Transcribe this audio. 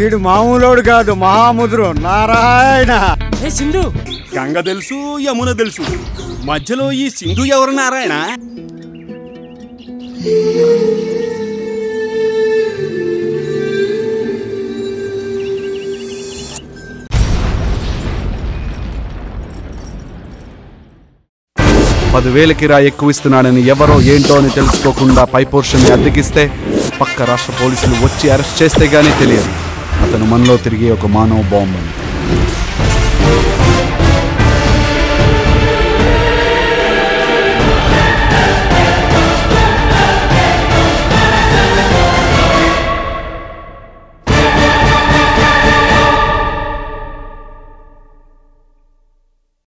వీడు మామూలోడు కాదు మహాముద్రు నారాయణ ఏ సింధు గంగ తెలుసు యమున తెలుసు మధ్యలో ఈ సింధు ఎవరు నారాయణ పదివేల కిరాయి ఎక్కువ ఇస్తున్నాడని ఎవరో ఏంటో అని తెలుసుకోకుండా పై పోర్షన్ అద్దెకిస్తే పక్క రాష్ట్ర పోలీసులు వచ్చి అరెస్ట్ చేస్తే గానీ తెలియదు అతను మనలో తిరిగి ఒక మానవ బాంబు అని